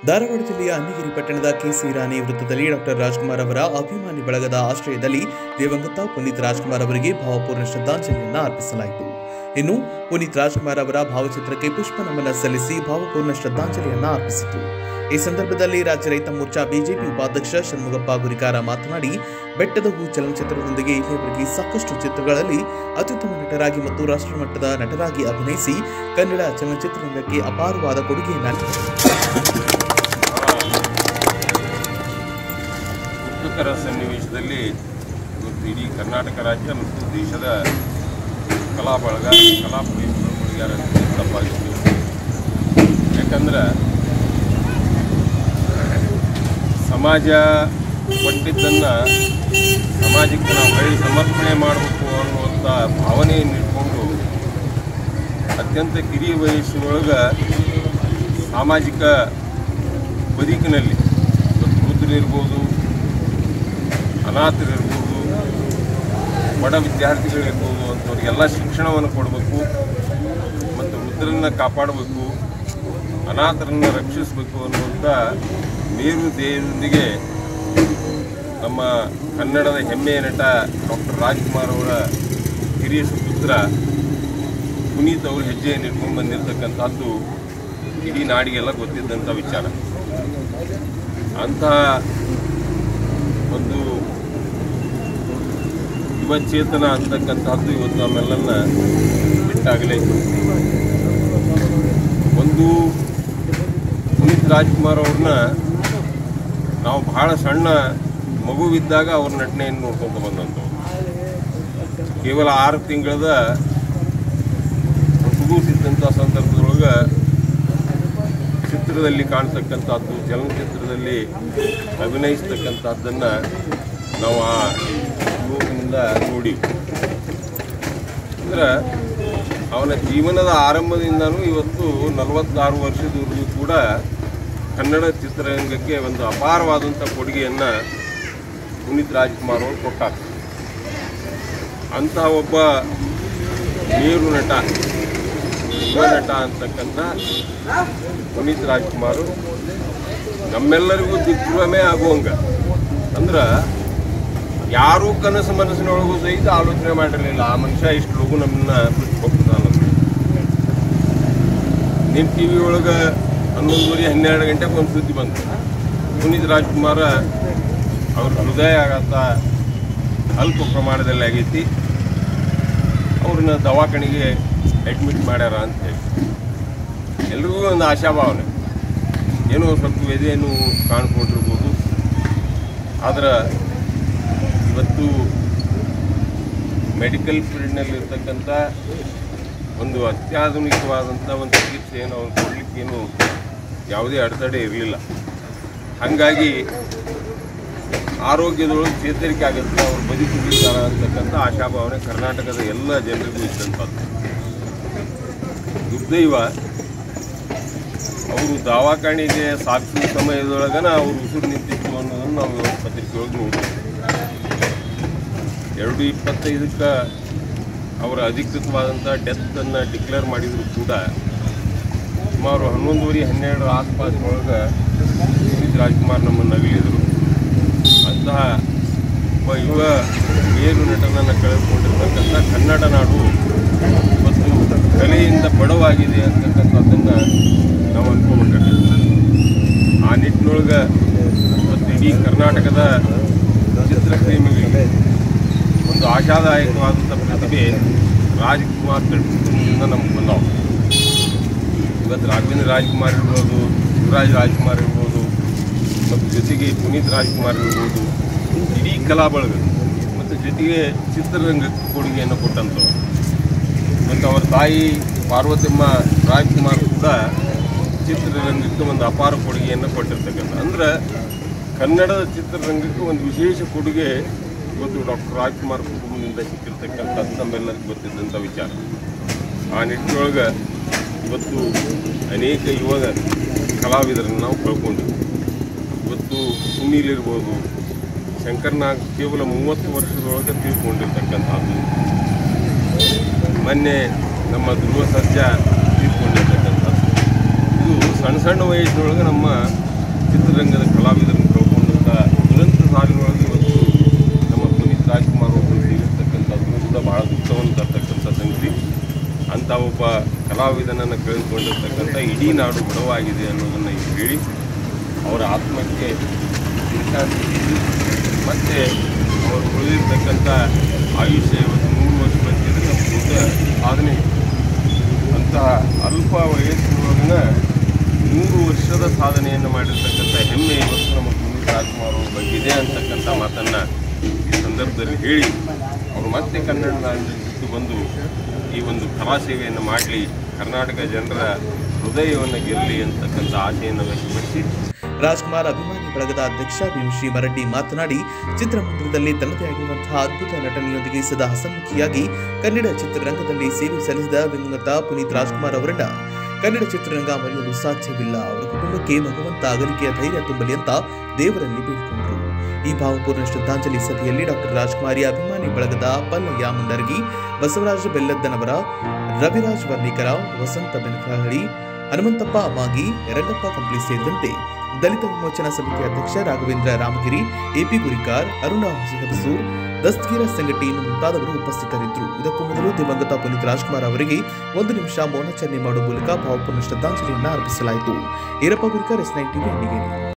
ಧಾರವಾಡ ಜಿಲ್ಲೆಯ ಅನ್ನಗಿರಿ ಪಟ್ಟಣದ ಕೆಸಿ ರಾಣಿ ವೃತ್ತದಲ್ಲಿ ಡಾಕ್ಟರ್ ರಾಜ್ಕುಮಾರ್ ಅವರ ಅಭಿಮಾನಿ ಬಳಗದ ಆಶ್ರಯದಲ್ಲಿ ದಿವಂಗತ ಪುನೀತ್ ರಾಜ್ಕುಮಾರ್ ಅವರಿಗೆ ಭಾವಪೂರ್ಣ ಶ್ರದ್ಧಾಂಜಲಿಯನ್ನು ಅರ್ಪಿಸಲಾಯಿತು ಇನ್ನು ಪುನೀತ್ ರಾಜ್ಕುಮಾರ್ ಅವರ ಭಾವಚಿತ್ರಕ್ಕೆ ಪುಷ್ಪ ನಮನ ಸಲ್ಲಿಸಿ ಭಾವಪೂರ್ಣ ಶ್ರದ್ಧಾಂಜಲಿಯನ್ನು ಅರ್ಪಿಸಿತು ಈ ಸಂದರ್ಭದಲ್ಲಿ ರಾಜ್ಯ ರೈತ ಮೋರ್ಚಾ ಬಿಜೆಪಿ ಉಪಾಧ್ಯಕ್ಷ ಷಣ್ಮುಗಪ್ಪ ಗುರಿಕಾರ ಮಾತನಾಡಿ ಬೆಟ್ಟದ ಹೂ ಚಲನಚಿತ್ರದೊಂದಿಗೆ ಇಲ್ಲಿಯವರೆಗೆ ಸಾಕಷ್ಟು ಚಿತ್ರಗಳಲ್ಲಿ ಅತ್ಯುತ್ತಮ ನಟರಾಗಿ ಮತ್ತು ರಾಷ್ಟ್ರಮಟ್ಟದ ನಟರಾಗಿ ಅಭಿನಯಿಸಿ ಕನ್ನಡ ಚಲನಚಿತ್ರರಂಗಕ್ಕೆ ಅಪಾರವಾದ ಕೊಡುಗೆಯನ್ನು ದುಃಖಕರ ಸನ್ನಿವೇಶದಲ್ಲಿ ಇವತ್ತು ಇಡೀ ಕರ್ನಾಟಕ ರಾಜ್ಯ ಮತ್ತು ದೇಶದ ಕಲಾ ಬಳಗ ಕಲಾ ಪ್ರೇಮಿಗಳ ತಪ್ಪಾಗಿತ್ತು ಯಾಕಂದ್ರೆ ಸಮಾಜ ಕೊಟ್ಟಿದ್ದನ್ನು ಸಮಾಜಕ್ಕೆ ನಾವು ಹೊಳ್ಳಿ ಸಮರ್ಪಣೆ ಮಾಡಬೇಕು ಅನ್ನುವಂಥ ಭಾವನೆಯನ್ನು ಇಟ್ಕೊಂಡು ಅತ್ಯಂತ ಕಿರಿಯ ವಯಸ್ಸಿನೊಳಗೆ ಸಾಮಾಜಿಕ ಬದುಕಿನಲ್ಲಿ ಇವತ್ತು ವೃದ್ಧರಿರ್ಬೋದು ಅನಾಥರಿರ್ಬೋದು ಬಡ ವಿದ್ಯಾರ್ಥಿಗಳಿರ್ಬೋದು ಅಂಥವ್ರಿಗೆಲ್ಲ ಶಿಕ್ಷಣವನ್ನು ಕೊಡಬೇಕು ಮತ್ತು ವೃದ್ಧರನ್ನು ಕಾಪಾಡಬೇಕು ಅನಾಥರನ್ನು ರಕ್ಷಿಸಬೇಕು ಅನ್ನುವಂಥ ಮೇರು ಧ್ಯೇಯದೊಂದಿಗೆ ನಮ್ಮ ಕನ್ನಡದ ಹೆಮ್ಮೆಯ ನಟ ಡಾಕ್ಟರ್ ರಾಜ್ಕುಮಾರ್ ಅವರ ಹಿರಿಯ ಸುಪುತ್ರ ಪುನೀತ್ ಅವರು ಹೆಜ್ಜೆಯನ್ನು ಇಟ್ಕೊಂಡು ಬಂದಿರತಕ್ಕಂಥದ್ದು ಇಡೀ ನಾಡಿಗೆಲ್ಲ ಗೊತ್ತಿದ್ದಂಥ ವಿಚಾರ ಅಂತಹ ಒಂದು ಯುವಚೇತನ ಅಂತಕ್ಕಂಥದ್ದು ಇವತ್ತು ನಮ್ಮೆಲ್ಲನ್ನ ಬಿಟ್ಟಾಗಲೇ ಒಂದು ಪುನೀತ್ ರಾಜ್ಕುಮಾರ್ ಅವ್ರನ್ನ ನಾವು ಬಹಳ ಸಣ್ಣ ಮಗುವಿದ್ದಾಗ ಅವ್ರ ನಟನೆಯನ್ನು ನೋಡ್ಕೊಂತ ಬಂದಂಥವು ಕೇವಲ ಆರು ತಿಂಗಳದ ಹುಡುಗಿದ್ದಂಥ ಸಂದರ್ಭದೊಳಗೆ ಚಿತ್ರದಲ್ಲಿ ಕಾಣ್ತಕ್ಕಂಥದ್ದು ಚಲನಚಿತ್ರದಲ್ಲಿ ಅಭಿನಯಿಸ್ತಕ್ಕಂಥದ್ದನ್ನು ನಾವು ಆ ಯುವಕನಿಂದ ನೋಡಿ ಅಂದ್ರೆ ಅವನ ಜೀವನದ ಆರಂಭದಿಂದನೂ ಇವತ್ತು ನಲವತ್ತಾರು ವರ್ಷದವರೆಗೂ ಕೂಡ ಕನ್ನಡ ಚಿತ್ರರಂಗಕ್ಕೆ ಒಂದು ಅಪಾರವಾದಂಥ ಕೊಡುಗೆಯನ್ನು ಪುನೀತ್ ರಾಜ್ಕುಮಾರ್ ಅವರು ಕೊಟ್ಟಾರ ಅಂತಹ ಒಬ್ಬ ಮೇರು ನಟ ಯುವ ನಟ ಅಂತಕ್ಕಂಥ ಪುನೀತ್ ರಾಜ್ಕುಮಾರ್ ನಮ್ಮೆಲ್ಲರಿಗೂ ದಿಗ್ಭ್ರಮೆ ಆಗುವಂಗ ಅಂದ್ರೆ ಯಾರೂ ಕನಸು ಮನಸ್ಸಿನೊಳಗೂ ಸಹಿತ ಆಲೋಚನೆ ಮಾಡಿರಲಿಲ್ಲ ಆ ಮನುಷ್ಯ ಇಷ್ಟು ಲಘು ನಮ್ಮನ್ನ ಬಿಟ್ಟು ಹೋಗ್ತಾನ ನಿಮ್ಮ ಟಿ ವಿ ಒಳಗೆ ಹನ್ನೊಂದುವರೆ ಹನ್ನೆರಡು ಗಂಟೆಗೆ ಒಂದು ಸುದ್ದಿ ಬಂತು ಪುನೀತ್ ರಾಜ್ಕುಮಾರ ಅವ್ರ ಹೃದಯ ಆಘಾತ ಅಲ್ಪ ಪ್ರಮಾಣದಲ್ಲಿ ಆಗೈತಿ ಅವ್ರನ್ನ ದವಾಖಾನೆಗೆ ಅಡ್ಮಿಟ್ ಮಾಡ್ಯಾರ ಅಂತ ಹೇಳಿ ಎಲ್ರಿಗೂ ಒಂದು ಆಶಾಭಾವನೆ ಏನೋ ಸ್ವಲ್ಪ ಎದೆಯನ್ನು ಕಾಣಿಸ್ಕೊಂಡಿರ್ಬೋದು ಆದ್ರೆ ಇವತ್ತು ಮೆಡಿಕಲ್ ಫೀಲ್ಡ್ನಲ್ಲಿ ಇರ್ತಕ್ಕಂಥ ಒಂದು ಅತ್ಯಾಧುನಿಕವಾದಂಥ ಒಂದು ಚಿಕಿತ್ಸೆಯನ್ನು ಅವ್ರು ಕೊಡಲಿಕ್ಕೇನು ಯಾವುದೇ ಅಡೆತಡೆ ಇರಲಿಲ್ಲ ಹಾಗಾಗಿ ಆರೋಗ್ಯದೊಳಗೆ ಚೇತರಿಕೆ ಆಗುತ್ತೆ ಅವ್ರು ಬದುಕಿದ್ದಾರೆ ಅಂತಕ್ಕಂಥ ಆಶಾಭಾವನೆ ಕರ್ನಾಟಕದ ಎಲ್ಲ ಜನರಿಗೂ ಇದ್ದಂಥದ್ದು ದುರ್ದೈವ ಅವರು ದವಾಖಾನೆಗೆ ಸಾಗಿಸುವ ಸಮಯದೊಳಗನ ಅವರು ಉಸಿರು ನಿಂತಿತ್ತು ಅನ್ನೋದನ್ನು ನಾವು ಇವತ್ತು ಪತ್ರಿಕೆಯೊಳಗೆ ನೋಡ್ತೀವಿ ಎರಡು ಇಪ್ಪತ್ತೈದಕ್ಕೆ ಅವರ ಅಧಿಕೃತವಾದಂಥ ಡೆತ್ತನ್ನು ಡಿಕ್ಲೇರ್ ಮಾಡಿದರೂ ಕೂಡ ಸುಮಾರು ಹನ್ನೊಂದುವರೆ ಹನ್ನೆರಡು ಆಸ್ಪಾಸಿನೊಳಗೆ ಪುನೀತ್ ರಾಜ್ಕುಮಾರ್ ನಮ್ಮನ್ನು ಅಗಲಿದರು ಅಂತಹ ಒಬ್ಬ ಯುವ ಮೇರು ನಟನನ್ನು ಕಳೆದುಕೊಂಡಿರ್ತಕ್ಕಂಥ ಕನ್ನಡ ನಾಡು ಇವತ್ತು ಕಲೆಯಿಂದ ಬಡವಾಗಿದೆ ಅಂತಕ್ಕಂಥದ್ದನ್ನು ನಾವು ಅನ್ಕೊಂಡ್ಬಿಟ್ಟಿರ್ತೀವಿ ಆ ನಿಟ್ಟಿನೊಳಗೆ ಇವತ್ತು ಇಡೀ ಕರ್ನಾಟಕದ ಚಿತ್ರಪ್ರೇಮಿಗಳಿಗೆ ಒಂದು ಆಶಾದಾಯಕವಾದಂಥ ಪ್ರತಿಭೆ ರಾಜ್ಕುಮಾರ್ ಕಟ್ಟಿನಿಂದ ನಮ್ಗೆ ಬಂದವು ಇವತ್ತು ರಾಘವೇಂದ್ರ ರಾಜ್ಕುಮಾರ್ ಇರ್ಬೋದು ಶಿವರಾಜ್ ರಾಜ್ಕುಮಾರ್ ಇರ್ಬೋದು ಮತ್ತು ಜೊತೆಗೆ ಪುನೀತ್ ರಾಜ್ಕುಮಾರ್ ಇರ್ಬೋದು ಇಡೀ ಕಲಾ ಬಳಗ ಮತ್ತು ಜೊತೆಗೆ ಚಿತ್ರರಂಗಕ್ಕೆ ಕೊಡುಗೆಯನ್ನು ಕೊಟ್ಟಂಥವ್ರು ಮತ್ತು ಅವರ ತಾಯಿ ಪಾರ್ವತಮ್ಮ ರಾಜ್ಕುಮಾರ್ ಕೂಡ ಚಿತ್ರರಂಗಕ್ಕೆ ಒಂದು ಅಪಾರ ಕೊಡುಗೆಯನ್ನು ಕೊಟ್ಟಿರ್ತಕ್ಕಂಥ ಅಂದ್ರೆ ಕನ್ನಡದ ಚಿತ್ರರಂಗಕ್ಕೆ ಒಂದು ವಿಶೇಷ ಕೊಡುಗೆ ಇವತ್ತು ಡಾಕ್ಟರ್ ರಾಜ್ಕುಮಾರ್ ಕುಟುಂಬದಿಂದ ಸಿಕ್ಕಿರ್ತಕ್ಕಂಥದ್ದು ನಮ್ಮೆಲ್ಲರಿಗೂ ಗೊತ್ತಿದ್ದಂಥ ವಿಚಾರ ಆ ನಿಟ್ಟಿನೊಳಗೆ ಇವತ್ತು ಅನೇಕ ಯುವ ಕಲಾವಿದರನ್ನು ನಾವು ಕಳ್ಕೊಂಡಿದ್ವಿ ಇವತ್ತು ಸುನೀಲ್ ಇರ್ಬೋದು ಶಂಕರ್ನಾಗ್ ಕೇವಲ ಮೂವತ್ತು ವರ್ಷದೊಳಗೆ ತಿಳ್ಕೊಂಡಿರ್ತಕ್ಕಂಥದ್ದು ಮೊನ್ನೆ ನಮ್ಮ ಧ್ರುವ ಸರ್ಜಾ ತೀರ್ಕೊಂಡಿರ್ತಕ್ಕಂಥದ್ದು ಇದು ಸಣ್ಣ ಸಣ್ಣ ವಯಸ್ಸಿನೊಳಗೆ ನಮ್ಮ ಚಿತ್ರರಂಗದ ಕಲಾವಿದರನ್ನು ಕಳ್ಕೊಂಡಂಥ ದುರಂತ ಸಾಲಿನೊಳಗೆ ಇವತ್ತು ನಮ್ಮ ಪುನೀತ್ ರಾಜ್ಕುಮಾರ್ ಅವರು ಸೇರಿರ್ತಕ್ಕಂಥದ್ದು ಕೂಡ ಬಹಳ ದುಃಖವನ್ನು ತರ್ತಕ್ಕಂಥ ಸಂಗತಿ ಅಂಥ ಒಬ್ಬ ಕಲಾವಿದನನ್ನು ಕಳೆದುಕೊಂಡಿರ್ತಕ್ಕಂಥ ಇಡೀ ನಾಡು ಬಡವಾಗಿದೆ ಅನ್ನೋದನ್ನು ಈಗ ಹೇಳಿ ಅವರ ಆತ್ಮಕ್ಕೆ ವಿಶ್ರಾಂತಿ ನೀಡಿ ಮತ್ತು ಅವರು ಉಳಿದಿರ್ತಕ್ಕಂಥ ಆಯುಷ್ಯ ಇವತ್ತು ನೂರು ವರ್ಷ ಬಂದಿದ್ದಕ್ಕೆ ದೊಡ್ಡ ಸಾಧನೆ ಅಂತಹ ಅಲ್ಪ ವಯಸ್ಸಿನೊಳಗಿನ ನೂರು ವರ್ಷದ ಸಾಧನೆಯನ್ನು ಮಾಡಿರ್ತಕ್ಕಂಥ ಹೆಮ್ಮೆ ಇವತ್ತು ನಮ್ಮ ಪುನೀತ್ ರಾಜ್ಕುಮಾರ್ ಅವ್ರ ಬಗ್ಗೆ ಇದೆ ಅಂತಕ್ಕಂಥ ಮಾತನ್ನು ಈ ಸಂದರ್ಭದಲ್ಲಿ ಹೇಳಿ ಅವರು ಮತ್ತೆ ಕನ್ನಡ ನಾಡಿನ ಬಿಟ್ಟು ಬಂದು ಈ ಒಂದು ಕಲಾ ಸೇವೆಯನ್ನು ಮಾಡಲಿ ಕರ್ನಾಟಕ ಜನರ ಹೃದಯವನ್ನು ಗೆಲ್ಲಲಿ ಅಂತಕ್ಕಂಥ ಆಶೆಯನ್ನು ವ್ಯಕ್ತಪಡಿಸಿ ರಾಜ್ಕುಮಾರ್ ಅಭಿಮಾನಿ ಬಳಗದ ಅಧ್ಯಕ್ಷ ಶ್ರೀ ಮರಡ್ಡಿ ಮಾತನಾಡಿ ಚಿತ್ರಮಂದಿರದಲ್ಲಿ ತನ್ನದೇ ಆಗಿರುವಂತಹ ಅದ್ಭುತ ನಟನೆಯೊಂದಿಗೆ ಸದಾ ಹಸನ್ಮುಖಿಯಾಗಿ ಕನ್ನಡ ಚಿತ್ರರಂಗದಲ್ಲಿ ಸೇವೆ ಸಲ್ಲಿಸಿದ ದಿವಂಗತ ಪುನೀತ್ ರಾಜ್ಕುಮಾರ್ ಅವರನ್ನ ಕನ್ನಡ ಚಿತ್ರರಂಗ ಮರೆಯಲು ಸಾಧ್ಯವಿಲ್ಲ ಅವರ ಕುಟುಂಬಕ್ಕೆ ಭಗವಂತ ಅಗಲಿಕೆಯ ಧೈರ್ಯ ತುಂಬಲಿ ಅಂತ ದೇವರಲ್ಲಿ ಬೇಡಿಕೊಂಡರು ಈ ಭಾವಪೂರ್ಣ ಶ್ರದ್ಧಾಂಜಲಿ ಸಭೆಯಲ್ಲಿ ಡಾಕ್ಟರ್ ರಾಜ್ಕುಮಾರಿ ಅಭಿಮಾನಿ ಬಳಗದ ಪಲ್ಲಯ್ಯ ಮುಂಡರಗಿ ಬಸವರಾಜ ಬೆಲ್ಲದ್ದನವರ ರವಿರಾಜ್ ವರ್ಣಿಕರ ವಸಂತ ಬೆನಕಹಳ್ಳಿ ಹನುಮಂತಪ್ಪ ಅಮ್ಮಾಗಿ ರಂಗಪ್ಪ ಕಂಪ್ಲಿ ಸೇರಿದಂತೆ ದಲಿತ ವಿಮೋಚನಾ ಸಮಿತಿ ಅಧ್ಯಕ್ಷ ರಾಘವೇಂದ್ರ ರಾಮಗಿರಿ ಎಪಿ ಗುರಿಕಾರ್ ಅರುಣ ಹುಸೇನಬಸೂರ್ ದಸ್ತಗೀರ ಸಂಘಟನೆ ಇನ್ನು ಮುಂತಾದವರು ಉಪಸ್ಥಿತರಿದ್ದರು ಇದಕ್ಕೂ ಮೊದಲು ದಿವಂಗತ ಪುನೀತ್ ರಾಜ್ಕುಮಾರ್ ಅವರಿಗೆ ಒಂದು ನಿಮಿಷ ಮೌನಾಚರಣೆ ಮಾಡುವ ಮೂಲಕ ಭಾವಪೂರ್ಣ ಶ್ರದ್ಧಾಂಜಲಿಯನ್ನು ಅರ್ಪಿಸಲಾಯಿತು Eerappa Gurikar S nine TV